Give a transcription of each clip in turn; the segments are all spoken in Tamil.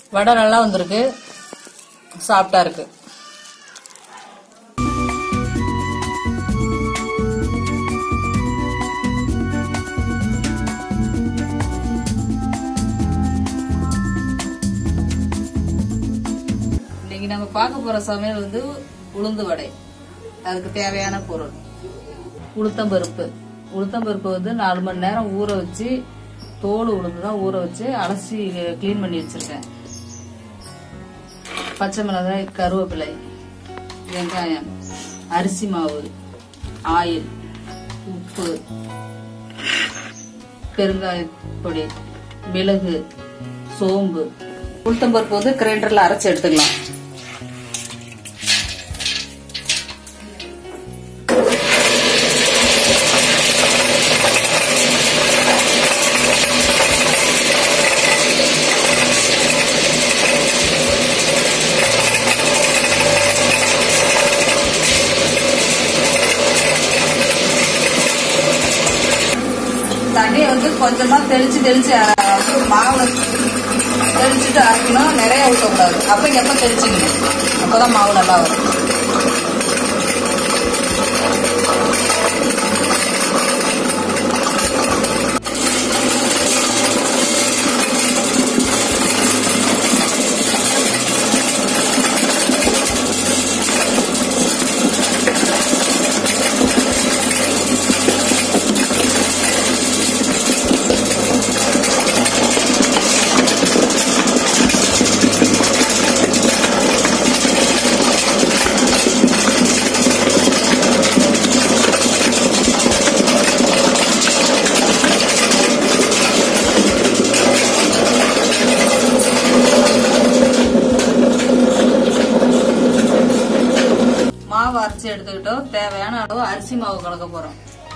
வடை நல்லா வந்திருக்கு சாப்பிட்டா இருக்கு இன்னைக்கு நம்ம பார்க்க போற சமையல் வந்து உளுந்து வடை அதுக்கு தேவையான பொருள் உளுத்தம்பருப்பு உளுத்தம்பருப்பு வந்து நாலு மணி நேரம் ஊற வச்சு தோல் உளுந்து தான் ஊற வச்சு அலசி க்ளீன் பண்ணி வச்சிருக்கேன் பச்சை மிளகாய் கருவேப்பிலை வெங்காயம் அரிசி மாவு ஆயில் உப்பு பெருங்காய பொடி மிளகு சோம்பு உளுத்தம்பருப்பு வந்து கிரைண்டர்ல அரைச்சு எடுத்துக்கலாம் தண்ணியை வந்து கொஞ்சமா தெளிச்சு தெளிச்சு அஹ், வந்து மாவு தெளிச்சுட்டு அரைக்கணும் நிறைய ஊற்றக்கூடாது அப்ப எப்ப தெளிச்சுக்கணும் அப்பதான் மாவு நல்லா வரும் மாவு அரைச்சி எடுத்துக்கிட்டோம் தேவையான அளவு அரிசி மாவு கலக்க போறோம்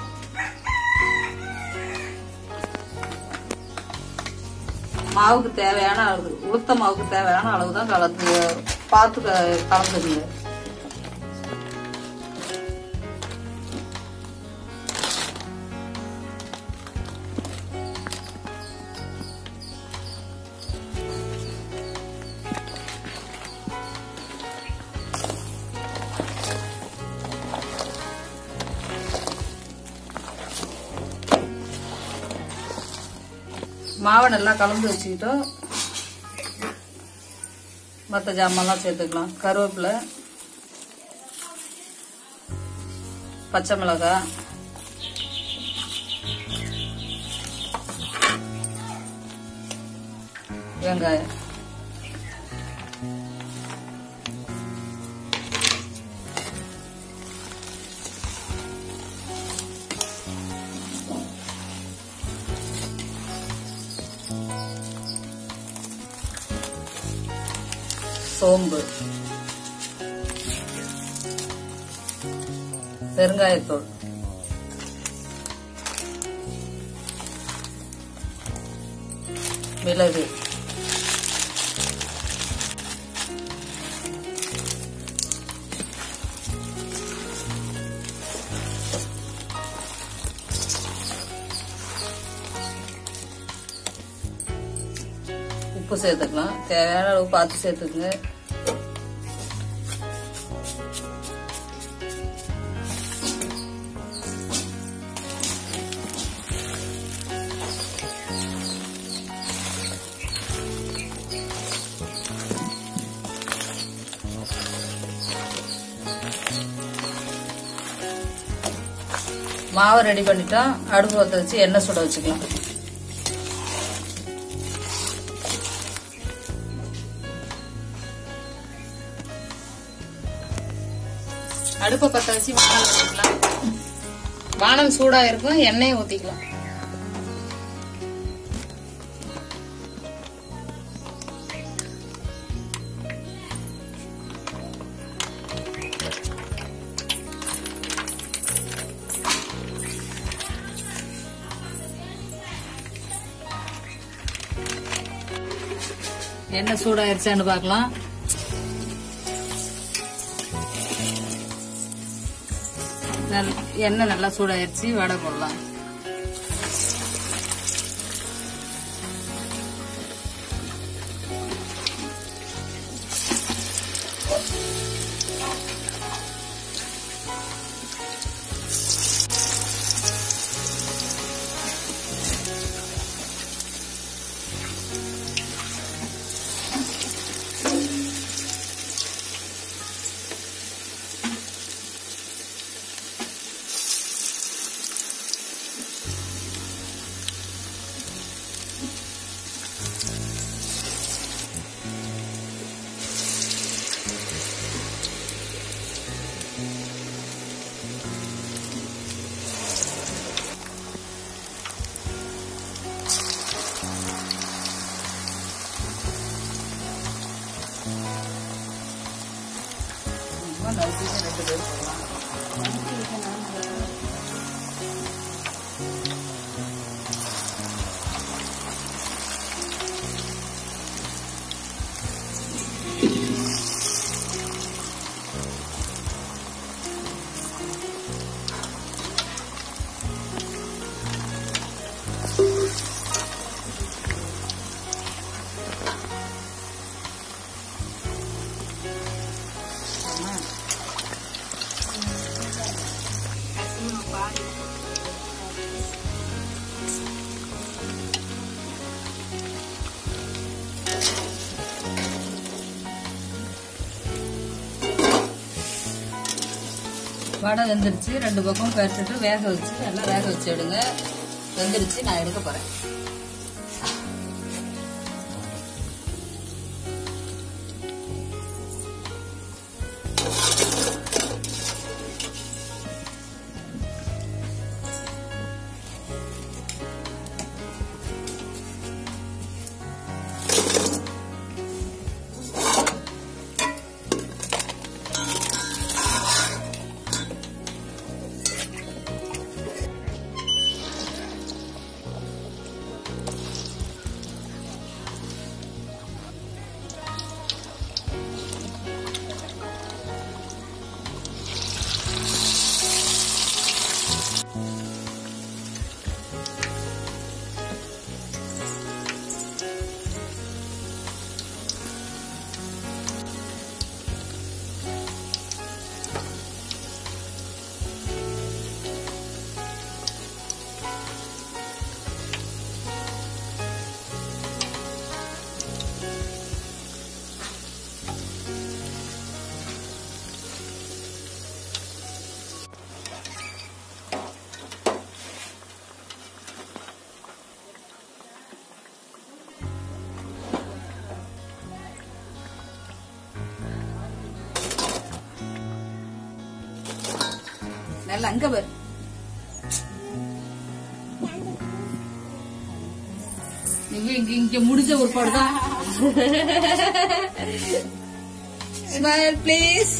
மாவுக்கு தேவையான அளவு உளுத்த மாவுக்கு தேவையான அளவு தான் கலந்து பார்த்து க- கலந்துக்குங்க மாவை நல்லா கலந்து வச்சுக்கிட்டோம் மற்ற ஜாமான்லாம் சேர்த்துக்கலாம் கருவேப்பிலை பச்சை மிளகாய் வெங்காயம் சோம்பு பெருங்காயத்தூள் மிளகு உப்பு சேர்த்துக்கலாம் தேவையான அளவு பார்த்து சேர்த்துக்குங்க மாவை ரெடி பண்ணிட்டா அடுப்பு பற்ற வச்சு எண்ணெய் சுட வச்சுக்கலாம் அடுப்பை பற்ற வச்சு வானல் ஊற்றிக்கலாம் வானல் சூடா இருக்கும் எண்ணெயை ஊற்றிக்கலாம் எண்ணெய் சூடாயிருச்சான்னு பார்க்கலாம் நல்- எண்ணெய் நல்லா சூடாயிருச்சு வடை போடலாம் போடலாம் நறுக்கிட்டு ரெண்டு பேர் போடலாம் ஆமா. வடை வெந்துருச்சு ரெண்டு பக்கம் பறிச்சுட்டு வேக வச்சு நல்லா வேக வச்சு எடுங்க வெந்துருச்சு நான் எடுக்க போறேன் நல்லா அங்க பாரு இங்க இங்க இங்க முடிஞ்ச ஒரு தான் ஸ்மைல் ப்ளீஸ்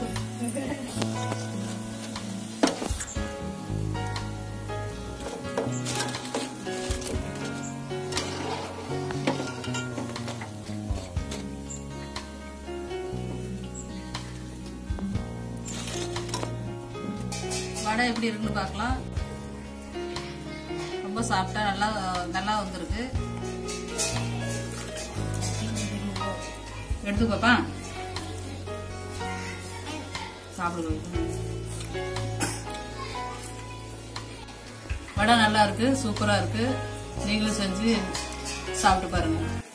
வடை எப்படி இருக்குன்னு பார்க்கலாம் ரொம்ப சாப்பிட்டா நல்லா நல்லா வந்திருக்கு எடுத்து பாப்பா சாப்பிடுங்க வடை நல்லா இருக்கு சூப்பரா இருக்கு நீங்களும் செஞ்சு சாப்பிட்டு பாருங்க